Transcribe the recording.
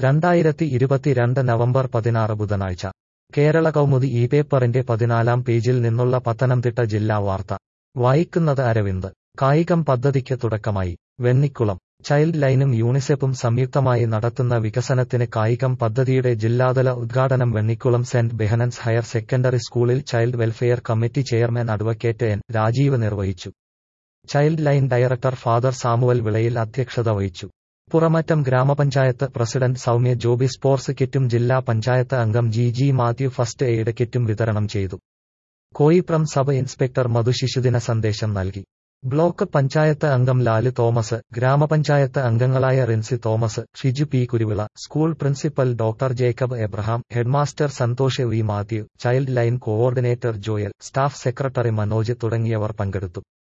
രണ്ടായിരത്തി ഇരുപത്തിരണ്ട് നവംബർ പതിനാറ് ബുധനാഴ്ച കേരള കൗമുദി ഈ പേപ്പറിന്റെ പതിനാലാം പേജിൽ നിന്നുള്ള പത്തനംതിട്ട ജില്ലാ വാർത്ത വായിക്കുന്നത് അരവിന്ദ് കായികം പദ്ധതിക്ക് തുടക്കമായി വെണ്ണിക്കുളം ചൈൽഡ് ലൈനും യൂണിസെഫും സംയുക്തമായി നടത്തുന്ന വികസനത്തിന് കായികം പദ്ധതിയുടെ ജില്ലാതല ഉദ്ഘാടനം Vennikulam saint Behanan's higher secondary സ്കൂളിൽ child welfare committee chairman advocate N Rajeev നിർവഹിച്ചു child line director father Samuel Vilayil അധ്യക്ഷത വഹിച്ചു പുറമറ്റം ഗ്രാമപഞ്ചായത്ത് പ്രസിഡന്റ് സൗമ്യ ജോബി സ്പോർട്സ് കിറ്റും ജില്ലാ പഞ്ചായത്ത് അംഗം G G Mathew first aid കിറ്റും വിതരണം ചെയ്തു കോയിപ്രം സബ് ഇൻസ്പെക്ടർ മധു ശിശുദിന സന്ദേശം നൽകി ബ്ലോക്ക് പഞ്ചായത്ത് അംഗം ലാല് തോമസ് ഗ്രാമപഞ്ചായത്ത് അംഗങ്ങളായ Rincy Thomas Shiju P Kuruvila school principal doctor Jacob Abraham headmaster Santhosh V Mathew child line coordinator Joel staff secretary Manoj തുടങ്ങിയവർ പങ്കെടുത്തു